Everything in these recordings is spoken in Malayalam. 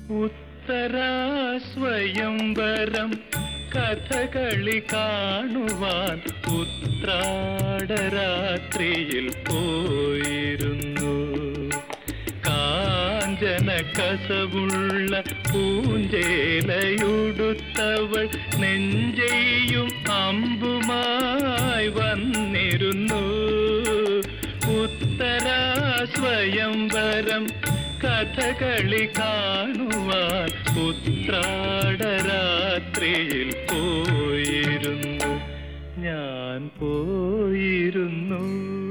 ഉത്തരാ സ്വയംവരം കഥകളി കാണുവാൻ ഉത്രാടരാത്രിയിൽ പോയിരുന്നു കാഞ്ചന കസവുള്ള പൂഞ്ചേലയുടുത്തവൾ നെഞ്ചെയ്യും അമ്പുമായി വന്നിരുന്നു ഉത്തരാ സ്വയംവരം കഥകളി കാണുവാൻ ഉത്രാടരാത്രിയിൽ പോയിരുന്നു ഞാൻ പോയിരുന്നു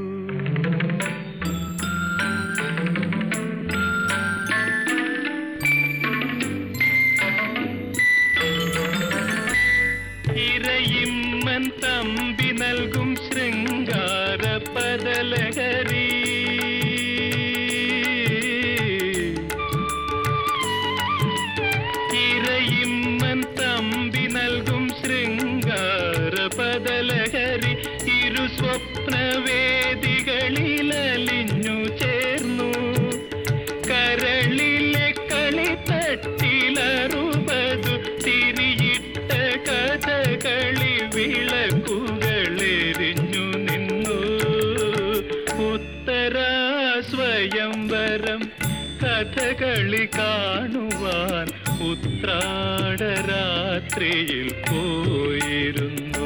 ഇരയിമ്മൻ തമ്പി നൽകും ശൃംഗാര പദലഹരി ഇരയിമ്മൻ തമ്പി നൽകും ശൃംഗാര പദലഹരി ഇരു സ്വപ്നവേദികളിൽ അലിഞ്ഞു ചേർന്നു കരളിലെ കളി തട്ടിലറുപതു തിരിയിട്ട കഥകളി വിളക്കുകളെരിഞ്ഞു നിന്നു ഉത്തരാ സ്വയംവരം കഥകളി കാണുവാൻ ഉത്രാടരാത്രിയിൽ പോയിരുന്നു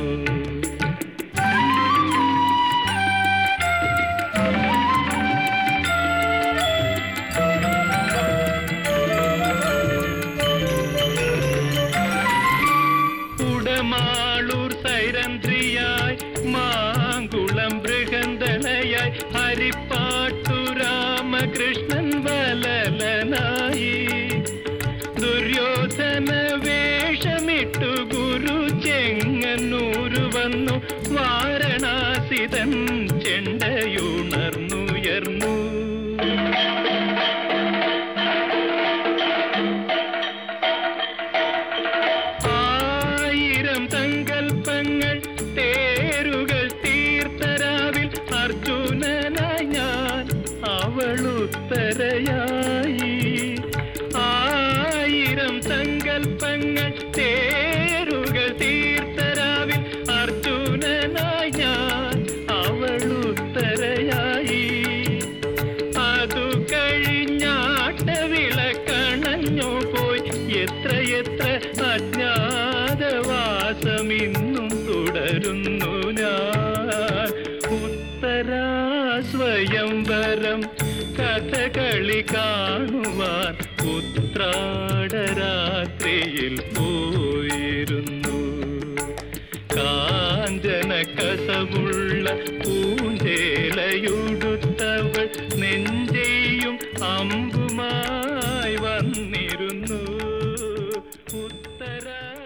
ഉടമാളൂർ സൈരന്ത്രിയായി മാങ്കുളം ബൃഹന്തളയായി ഹരിപ്പാട്ടു രാമകൃഷ്ണൻ വലലനായി ദുര്യോധന വേഷമിട്ടു ഗുരു ചെങ്ങന്നൂരു വന്നു വാരണാസിതൻ ചെണ്ടയുണർന്നുയർന്നു ആയിരം സങ്കൽപ്പങ്ങൾ തേരുകൾ തീർത്തരാവിൽ അർജുനനായി ഞാൻ അവളുത്തരയായി ആയിരം സങ്കൽപ്പങ്ങൾ തേരുകൾ തീർത്തരാവിൽ അർജുനനായി ഞാൻ അവളുത്തരയായി അതു കഴിഞ്ഞാട്ട വിളക്കണഞ്ഞു പോയി എത്ര എത്ര അജ്ഞാതവാസമിന്നും തുടരുന്നു ഞാൻ ഉത്തരാ സ്വയംവരം കഥകളി കാണുവാൻ ഉത്രാടരാത്രിയിൽ പോയിരുന്നു കാഞ്ചന കസവുള്ള പൂഞ്ചേലയുടുത്തവൾ നെഞ്ചെയും അമ്പുമായി വന്നിരുന്നു ഉത്തര